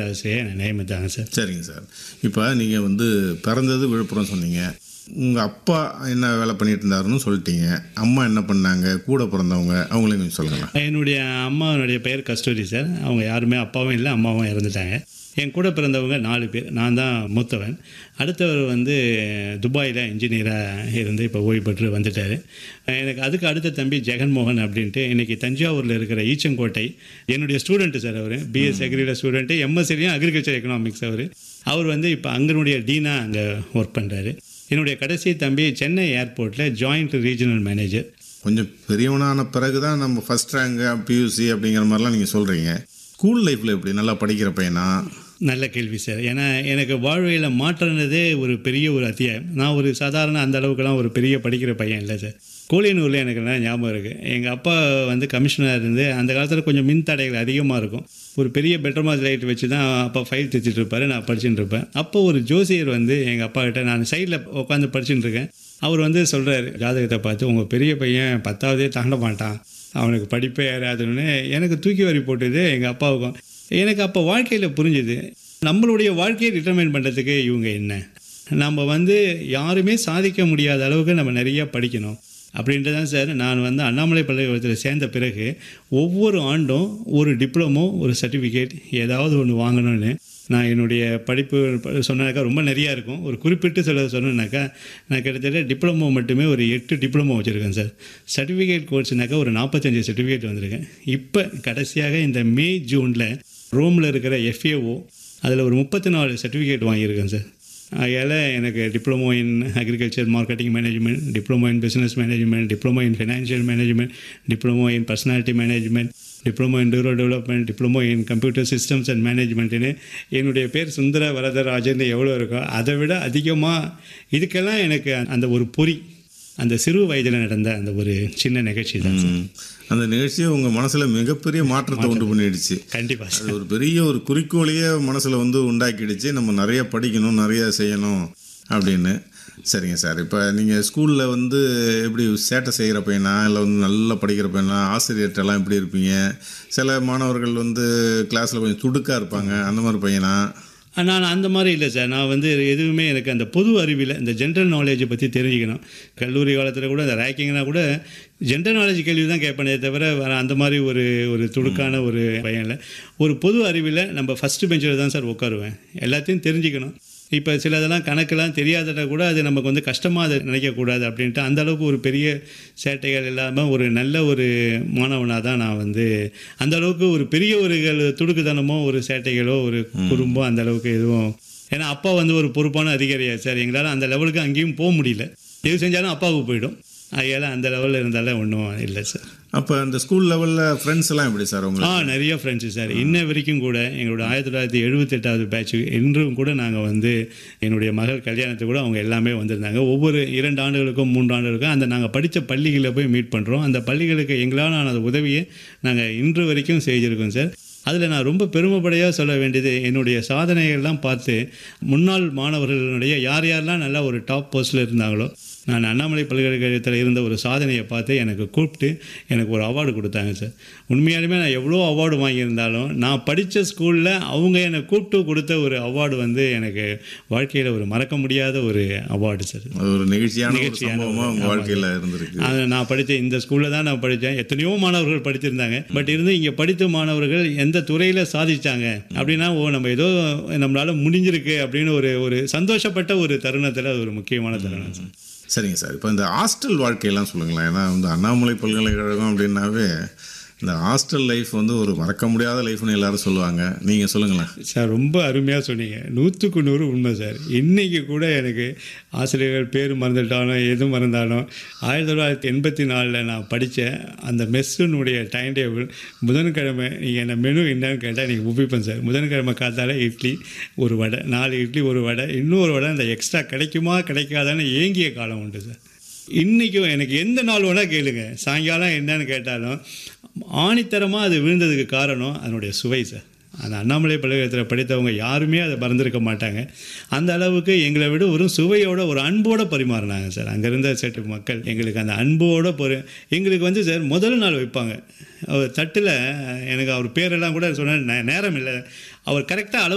ஆசிரியர் நியமித்தாங்க சார் சரிங்க சார் இப்போ நீங்கள் வந்து பிறந்தது விழுப்புரம் சொன்னீங்க உங்கள் அப்பா என்ன வேலை பண்ணிட்டு இருந்தாருன்னு சொல்லிட்டீங்க அம்மா என்ன பண்ணாங்க கூட பிறந்தவங்க அவங்களையும் கொஞ்சம் சொல்லுங்களேன் என்னுடைய அம்மாவுடைய பெயர் கஸ்தூரி சார் அவங்க யாருமே அப்பாவும் இல்லை அம்மாவும் இறந்துட்டாங்க என் கூட பிறந்தவங்க நாலு பேர் நான் தான் மூத்தவன் அடுத்தவர் வந்து துபாயில் இன்ஜினியராக இருந்து இப்போ ஓய்வு பெற்று வந்துட்டார் எனக்கு அதுக்கு அடுத்த தம்பி ஜெகன்மோகன் அப்படின்ட்டு இன்றைக்கி தஞ்சாவூரில் இருக்கிற ஈச்சங்கோட்டை என்னுடைய ஸ்டூடெண்ட்டு சார் அவர் பிஎஸ் அக்ரியில் ஸ்டூடெண்ட்டு எம்எஸ்சிலையும் அக்ரிகல்ச்சர் எக்கனாமிக்ஸ் அவர் அவர் வந்து இப்போ அங்கனுடைய டீனாக அங்கே ஒர்க் பண்ணுறாரு என்னுடைய கடைசி தம்பி சென்னை ஏர்போர்ட்டில் ஜாயிண்ட் ரீஜனல் மேனேஜர் கொஞ்சம் பெரியவனான பிறகு தான் நம்ம ஃபஸ்ட் ரேங்க் பியூசி அப்படிங்கிற மாதிரிலாம் நீங்கள் சொல்கிறீங்க ஸ்கூல் லைஃப்பில் எப்படி நல்லா படிக்கிற பையனா நல்ல கேள்வி சார் ஏன்னா எனக்கு வாழ்வையில் மாற்றினதே ஒரு பெரிய ஒரு அத்தியாயம் நான் ஒரு சாதாரண அந்த அளவுக்குலாம் ஒரு பெரிய படிக்கிற பையன் இல்லை சார் கோழியனூரில் எனக்கு நல்லா ஞாபகம் இருக்குது எங்கள் அப்பா வந்து கமிஷனர் இருந்து அந்த காலத்தில் கொஞ்சம் மின் தடைகள் அதிகமாக இருக்கும் ஒரு பெரிய பெட்ரோமாஸ் லைட் வச்சு தான் அப்பா ஃபைல் தைச்சிட்டு இருப்பாரு நான் படிச்சுட்டு இருப்பேன் அப்போ ஒரு ஜோசியர் வந்து எங்கள் அப்பா கிட்ட நான் சைடில் உட்காந்து படிச்சுட்டு இருக்கேன் அவர் வந்து சொல்கிறாரு ஜாதகத்தை பார்த்து உங்கள் பெரிய பையன் பத்தாவதே தாண்ட மாட்டான் அவனுக்கு படிப்பே ஏறாதுன்னு எனக்கு தூக்கி வரி போட்டது எங்கள் அப்பாவுக்கும் எனக்கு அப்போ வாழ்க்கையில் புரிஞ்சுது நம்மளுடைய வாழ்க்கையை டிட்டர்மைன் பண்ணுறதுக்கு இவங்க என்ன நம்ம வந்து யாருமே சாதிக்க முடியாத அளவுக்கு நம்ம நிறையா படிக்கணும் அப்படின்ட்டு தான் சார் நான் வந்து அண்ணாமலை பல்கலைக்கழகத்தில் சேர்ந்த பிறகு ஒவ்வொரு ஆண்டும் ஒரு டிப்ளமோ ஒரு சர்டிஃபிகேட் ஏதாவது ஒன்று வாங்கணும்னு நான் என்னுடைய படிப்பு சொன்னாக்கா ரொம்ப நிறையா இருக்கும் ஒரு குறிப்பிட்டு சில சொன்னேன்னாக்கா நான் கிட்டத்தட்ட டிப்ளமோ மட்டுமே ஒரு எட்டு டிப்ளமோ வச்சுருக்கேன் சார் சர்டிஃபிகேட் கோர்ஸ்னாக்கா ஒரு நாற்பத்தஞ்சு சர்டிஃபிகேட் வந்திருக்கேன் இப்போ கடைசியாக இந்த மே ஜூனில் ரோமில் இருக்கிற எஃப்ஏஓ அதில் ஒரு முப்பத்தி நாலு சர்டிஃபிகேட் வாங்கியிருக்கேன் சார் அதில் எனக்கு diploma in agriculture marketing management diploma in business management diploma in financial management diploma in personality management diploma in rural development diploma in computer systems and மேனேஜ்மெண்ட்டுன்னு என்னுடைய பேர் சுந்தர வரதராஜன் எவ்வளோ இருக்கோ அதை விட அதிகமாக இதுக்கெல்லாம் எனக்கு அந்த ஒரு பொறி அந்த சிறு வயதில் நடந்த அந்த ஒரு சின்ன நிகழ்ச்சி தான் சார் ம். அந்த நிகழ்ச்சியை உங்கள் மனசில் மிகப்பெரிய மாற்றத்தை உண்டு பண்ணிடுச்சு கண்டிப்பாக சார் அது ஒரு பெரிய ஒரு குறிக்கோளையே மனசில் வந்து உண்டாக்கிடுச்சு நம்ம நிறைய படிக்கணும் நிறைய செய்யணும் அப்படின்னு சரிங்க சார் இப்போ நீங்கள் ஸ்கூலில் வந்து எப்படி சேட்டை செய்கிற பையனா இல்லை வந்து நல்லா படிக்கிற பையனா ஆசிரியர்கிட்டலாம் எப்படி இருப்பீங்க சில மாணவர்கள் வந்து கிளாஸில் கொஞ்சம் துடுக்காக இருப்பாங்க அந்த மாதிரி பையனா நான் அந்த மாதிரி இல்லை சார் நான் வந்து எதுவுமே எனக்கு அந்த பொது அறிவில் இந்த ஜென்ரல் நாலேஜை பற்றி தெரிஞ்சுக்கணும் கல்லூரி காலத்தில் கூட அந்த ரேக்கிங்னா கூட ஜென்ரல் நாலேஜ் கேள்வி தான் கேட்பேனே தவிர வேறு அந்த மாதிரி ஒரு ஒரு துடுக்கான ஒரு பையன் இல்லை ஒரு பொது அறிவில் நம்ம ஃபஸ்ட்டு பெஞ்சில் தான் சார் உட்காருவேன் எல்லாத்தையும் தெரிஞ்சுக்கணும் இப்போ சிலதெல்லாம் கணக்கெல்லாம் தெரியாதத கூட அது நமக்கு வந்து கஷ்டமாக அதை நினைக்கக்கூடாது அப்படின்ட்டு அந்த அளவுக்கு ஒரு பெரிய சேட்டைகள் இல்லாமல் ஒரு நல்ல ஒரு மாணவனாக தான் நான் வந்து அந்த அளவுக்கு ஒரு பெரிய ஒரு துடுக்குத்தனமோ ஒரு சேட்டைகளோ ஒரு குறும்போ அந்த அளவுக்கு எதுவும் ஏன்னா அப்பா வந்து ஒரு பொறுப்பான அதிகாரியா சார் எங்களால் அந்த லெவலுக்கு அங்கேயும் போக முடியல எது செஞ்சாலும் அப்பாவுக்கு போயிடும் அதனால் அந்த லெவலில் இருந்தாலும் ஒன்றும் இல்லை சார் அப்போ அந்த ஸ்கூல் லெவலில் ஃப்ரெண்ட்ஸ் எல்லாம் எப்படி சார் ஆ உங்களுக்கு நிறைய ஃப்ரெண்ட்ஸு சார் இன்ன வரைக்கும் கூட எங்களோட ஆயிரத்தி தொள்ளாயிரத்தி எழுபத்தெட்டாவது பேட்ச் இன்றும் கூட நாங்கள் வந்து என்னுடைய மகள் கல்யாணத்துக்கு கூட அவங்க எல்லாமே வந்திருந்தாங்க ஒவ்வொரு இரண்டு ஆண்டுகளுக்கும் மூன்று ஆண்டுகளுக்கும் அந்த நாங்கள் படித்த பள்ளிகளில் போய் மீட் பண்ணுறோம் அந்த பள்ளிகளுக்கு எங்களால் ஆன உதவியை நாங்கள் இன்று வரைக்கும் செய்திருக்கோம் சார் அதில் நான் ரொம்ப பெருமைப்படையாக சொல்ல வேண்டியது என்னுடைய சாதனைகள்லாம் பார்த்து முன்னாள் மாணவர்களுடைய யார் யாரெல்லாம் நல்லா ஒரு டாப் போஸ்ட்டில் இருந்தாங்களோ நான் அண்ணாமலை பல்கலைக்கழகத்தில் இருந்த ஒரு சாதனையை பார்த்து எனக்கு கூப்பிட்டு எனக்கு ஒரு அவார்டு கொடுத்தாங்க சார் உண்மையாலுமே நான் எவ்வளோ அவார்டு வாங்கியிருந்தாலும் நான் படித்த ஸ்கூலில் அவங்க என்னை கூப்பிட்டு கொடுத்த ஒரு அவார்டு வந்து எனக்கு வாழ்க்கையில் ஒரு மறக்க முடியாத ஒரு அவார்டு சார் அது ஒரு நிகழ்ச்சியான ஒரு நிகழ்ச்சியான சம்பவமாக ஒரு- உங்கள் வாழ்க்கையில் இருந்திருக்கு அது நான் படித்த இந்த ஸ்கூலில் தான் நான் படித்தேன் எத்தனையோ மாணவர்கள் படிச்சிருந்தாங்க பட் இருந்து இங்கே படித்த மாணவர்கள் எந்த துறையில் சாதிச்சாங்க அப்படின்னா ஓ நம்ம ஏதோ நம்மளால் முடிஞ்சிருக்கு அப்படின்னு ஒரு ஒரு சந்தோஷப்பட்ட ஒரு தருணத்தில் அது ஒரு முக்கியமான தருணம் சார் சரிங்க சார் இப்போ இந்த ஹாஸ்டல் வாழ்க்கையெல்லாம் சொல்லுங்களேன் ஏன்னா வந்து அண்ணாமலை பல்கலைக்கழகம் அப்படின்னாவே இந்த ஹாஸ்டல் லைஃப் வந்து ஒரு மறக்க முடியாத லைஃப்னு எல்லாரும் சொல்லுவாங்க நீங்கள் சொல்லுங்களேன் சார் ரொம்ப அருமையாக சொன்னீங்க நூற்றுக்கு நூறு உண்மை சார் இன்றைக்கி கூட எனக்கு ஆசிரியர்கள் பேர் மறந்துட்டாலும் எது மறந்தாலும் ஆயிரத்தி தொள்ளாயிரத்தி எண்பத்தி நாலில் நான் படித்த அந்த மெஸ்ஸுனுடைய டைம் டேபிள் புதன்கிழமை நீங்கள் என்ன மெனு என்னன்னு கேட்டால் நீங்கள் ஒப்பிப்பேன் சார் புதன்கிழமை காத்தால இட்லி ஒரு வடை நாலு இட்லி ஒரு வடை இன்னொரு வடை அந்த எக்ஸ்ட்ரா கிடைக்குமா கிடைக்காதான்னு ஏங்கிய காலம் உண்டு சார் இன்றைக்கும் எனக்கு எந்த நாள் வேணால் கேளுங்க சாயங்காலம் என்னன்னு கேட்டாலும் ஆணித்தரமாக அது விழுந்ததுக்கு காரணம் அதனுடைய சுவை சார் அந்த அண்ணாமலை பல்கலைக்கழகத்தில் படித்தவங்க யாருமே அதை மறந்துருக்க மாட்டாங்க அந்த அளவுக்கு எங்களை விட ஒரு சுவையோட ஒரு அன்போடு பரிமாறினாங்க சார் அங்கே இருந்த செட்டு மக்கள் எங்களுக்கு அந்த அன்போட பொறு எங்களுக்கு வந்து சார் முதல் நாள் வைப்பாங்க அவர் தட்டில் எனக்கு அவர் பேரெல்லாம் கூட சொன்ன நேரம் இல்லை அவர் கரெக்டாக அளவு